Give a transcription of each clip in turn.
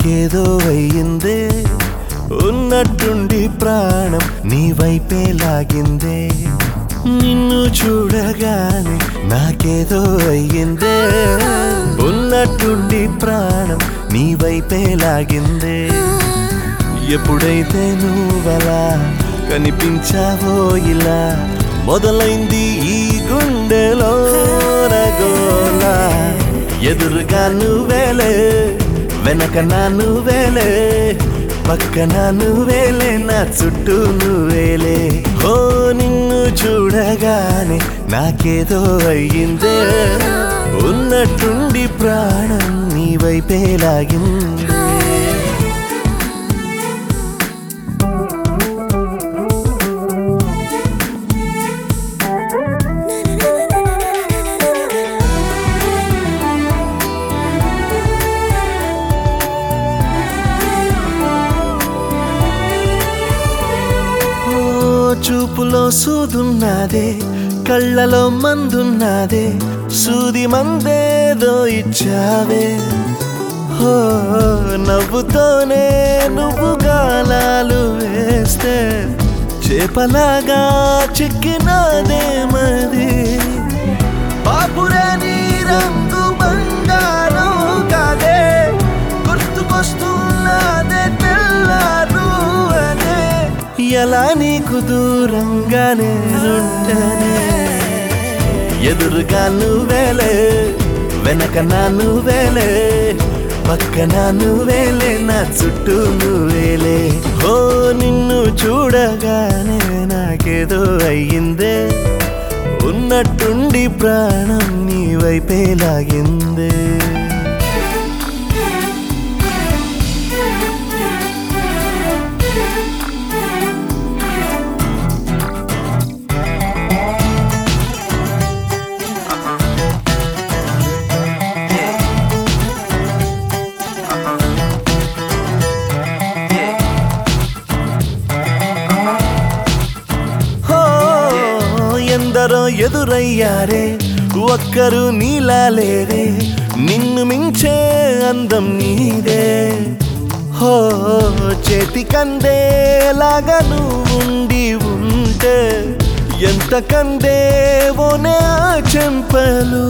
నాకేదో అయ్యిందే ఉన్నట్టుండి ప్రాణం నీ వైపే లాగిందే నిన్ను చూడగానే నాకేదో అయ్యిందే ఉన్నట్టుండి ప్రాణం నీ వైపే లాగిందే ఎప్పుడైతే నువ్వలా కనిపించావో ఇలా మొదలైంది ఈ గుండెలో రగోలా ఎదురుగా నువ్వేలే వెనక నా నువ్వేలే పక్కన నువ్వేలే నా చుట్టూ నువ్వేలే ఓ నిన్ను చూడగానే నాకేదో అయ్యిందే ఉన్నట్టుండి ప్రాణం నీ వైపే లాగిందే ఓ చూపులో సూదున్నదే కళ్ళలో మందున్నదే సూది మందేదో ఇచ్చావే ఓ నవ్వుతోనే నువ్వు గాలాలు వేస్తే చేపలాగా చిక్కినాదే మది బాపురే నీ రంగు బంగారం కాదే గుర్తుకొస్తున్నదే తెల్లారు అనే ఎలా నీకు దూరంగానే ఉండనే ఎదురుగా నువ్వేలే వెనక నా నువ్వేలే పక్కన నువ్వేలే నా చుట్టూ నువ్వేలే ఓ నిన్ను చూడగానే నాకేదో అయ్యిందే ఉన్నట్టుండి ప్రాణం నీ వైపే లాగిందే హో ఎందరో ఎదురయ్యారే ఒక్కరు నీలా లేరే నిన్ను మించే అందం నీదే హో చేతికందేలాగా నువ్వుండి ఉంటే ఎంత కందేవోనే ఆ చెంపలు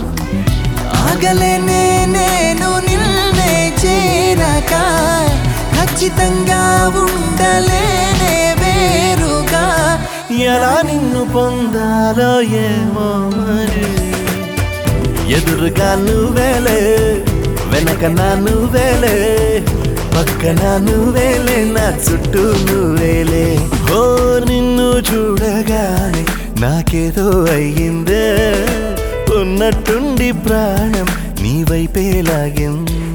ఆగలేనే నేను నిన్నే చేరక ఖచ్చితంగా ఉండలేనే వేరుగా ఎలా నిన్ను పొందాలో ఏమో మరి ఎదురుగా నువ్వేలే వెనక నా నువ్వేలే పక్కన నువ్వేలే నా చుట్టూ నువ్వేలే ఓ నిన్ను చూడగానే నాకేదో అయ్యిందే ఉన్నట్టుండి ప్రాణం నీ వైపే లాగింది